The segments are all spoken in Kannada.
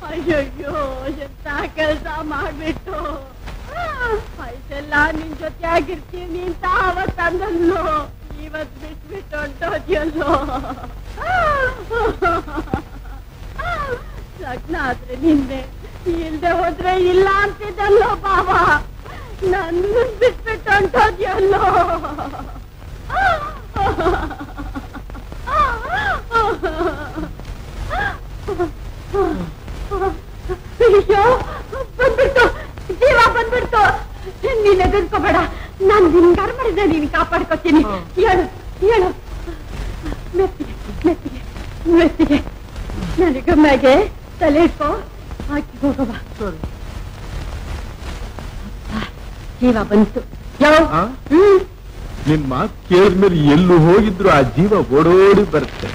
ಅಯ್ಯಯ್ಯೋ ಎಂತ ಕೆಲಸ ಮಾಡ್ಬಿಟ್ಟು ವಯಸ್ಸೆಲ್ಲ ನಿನ್ ಜೊತೆ ಆಗಿರ್ತೀನಿ ಅಂತ ಅವತ್ ಅಂದಲ್ಲೋ ಇವತ್ ಬಿಟ್ಬಿಟ್ಟು ಹೊಂಟೋದ್ಯಲ್ಲೋ ಲಗ್ನ ಆದ್ರೆ ನಿಂದೆ ಇಲ್ದೆ ಹೋದ್ರೆ ಇಲ್ಲ ಅಂತಿದ್ದಲ್ಲೋ ಬಾವ ನನ್ ಬಿಟ್ಬಿಟ್ಟು ಹೊಂಟೋದ್ಯಲ್ಲೋ ಅಯ್ಯೋ ಬಂದ್ಬಿಡ್ತು ಜೀವ ಬಂದ್ಬಿಡ್ತು ನೀನ್ ಎದುರ್ಕೋಬೇಡ ನಾನ್ ನಿನ್ಗಾರ ಮಾಡಿದ್ರೆ ನೀನ್ ಕಾಪಾಡ್ಕೊತೀನಿ ಹೇಳು ಹೇಳು ಮೆತ್ತಿಗೆ ಮೆತ್ತಿಗೆ ಮೆತ್ತಿಗೆ ನನಗೆ ಮ್ಯಾಗೆ ತಲೆ ಇಟ್ಕೋ ಹಾಕಿ ಹೋಗವ ಜೀವ ಬಂತು ಯಾವ ಆ? ಹ್ಮ್ ನಿನ್ ಮಾತು ಕೇಳಿದ್ಮೇಲೆ ಎಲ್ಲೂ ಹೋಗಿದ್ರು ಆ ಜೀವ ಓಡೋಡಿ ಬರುತ್ತೆ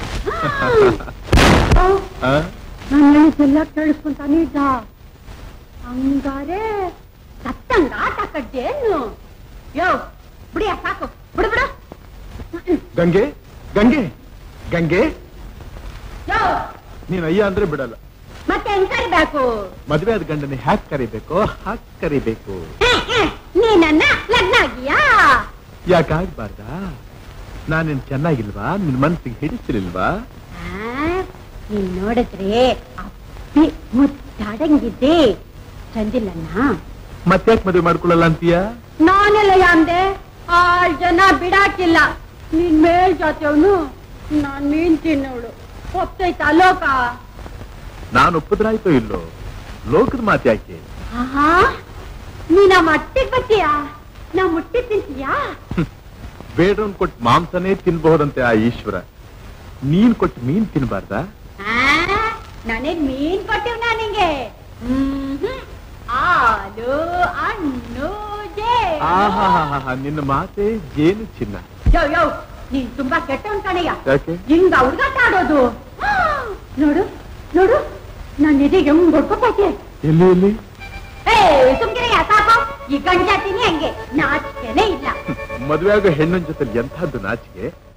ಆ? ನನ್ನ ಎಲ್ಲ ಕೇಳಿಸ್ಕೊಂತಾನೆ ಇದ್ದ ಹಂಗಾರೆ ಸತ್ತಂಗ ಆಟ ಕಡ್ಡೇನು ಯೋ ಬಿಡಿಯ ಸಾಕು ಬಿಡು ಬಿಡು ಗಂಗೆ ಗಂಗೆ ಗಂಗೆ ಯೋ ನೀನ್ ಅಯ್ಯ ಅಂದ್ರೆ ಬಿಡಲ್ಲ ಮತ್ತೆ ಹೆಂಗ್ ಕರಿಬೇಕು ಮದ್ವೆ ಆದ ಗಂಡನ ಹ್ಯಾಕ್ ಕರಿಬೇಕು ಹಾಕ್ ಕರಿಬೇಕು ನೀ ನನ್ನ ಲಗ್ನ ಆಗಿಯಾ ಯಾಕಾಗ್ಬಾರ್ದಾ ನಾನೇನ್ ಚೆನ್ನಾಗಿಲ್ವಾ ನಿನ್ ಮನ್ಸಿಗೆ ಹಿಡಿಸಿರ್ಲಿಲ್ವಾ ಆ, ನೀನ್ ನೋಡಿದ್ರೆ ಅಪ್ಪಿ ಮುದ್ದಾಡಂಗಿದ್ದೆ ಚಂದಿಲ್ಲಣ್ಣ ಮತ್ತ್ಯಾಕ್ ಮದ್ವೆ ಮಾಡ್ಕೊಳ್ಳಲ್ಲ ಅಂತೀಯ ನಾನೆಲ್ಲ ಯಾಂದೆ ಆಳ್ ಜನ ಬಿಡಾಕಿಲ್ಲ ನಿನ್ ಮೇಲ್ ಜಾತಿಯವನು ನಾನ್ ಮೀನ್ ತಿನ್ನೋಳು ಒಪ್ತೈತಾ ಲೋಕ ನಾನ್ ಒಪ್ಪದ್ರಾಯ್ತೋ ಇಲ್ಲೋ ಲೋಕದ ಮಾತು ಯಾಕೆ ಆಹಾ ನೀನ ಮಟ್ಟಿಗ್ ಬತ್ತೀಯಾ ನಾ ಮುಟ್ಟಿ ತಿಂತೀಯಾ ಬೇಡ್ರನ್ ಕೊಟ್ಟು ಮಾಂಸನೇ ತಿನ್ಬಹುದಂತೆ ಆ ಈಶ್ವರ ನೀನ್ ಕೊಟ್ಟು ಮೀನ್ ತಿನ್ಬಾರ್ದಾ ಆ, ನನಗ್ ಮೀನ್ ಕೊಟ್ಟಿವ್ ನಿಂಗೆ ಹ್ಮ್ ಹಾಲು ಹಣ್ಣು ಜೇ ಆಹಾ ನಿನ್ನ ಮಾತೆ ಜೇನು ಚಿನ್ನ ಯೋ ಯೋ ನೀನ್ ತುಂಬಾ ಕೆಟ್ಟವನ್ ಕಣಯ್ಯ ಯಾಕೆ ಹಿಂಗ ಹುಡುಗಾಟ ಆಡೋದು ಆ, ನೋಡು ನೋಡು ನನ್ನ ಎದೆಗೆ ಹೆಂಗ್ ಹೊಡ್ಕೊತೈತೆ ಎಲ್ಲಿ ಎಲ್ಲಿ ಏ ಸುಮ್ಕಿರಯ್ಯ ಸಾಕು ಈ ಗಂಜಾತಿನಿ ಹಂಗೆ ನಾಚಿಕೆನೇ ಇಲ್ಲ ಮದುವೆ ಆಗೋ ಹೆಣ್ಣಿನ ಜೊತೆ ಎಂಥದ್ದು ನಾಚಿಕೆ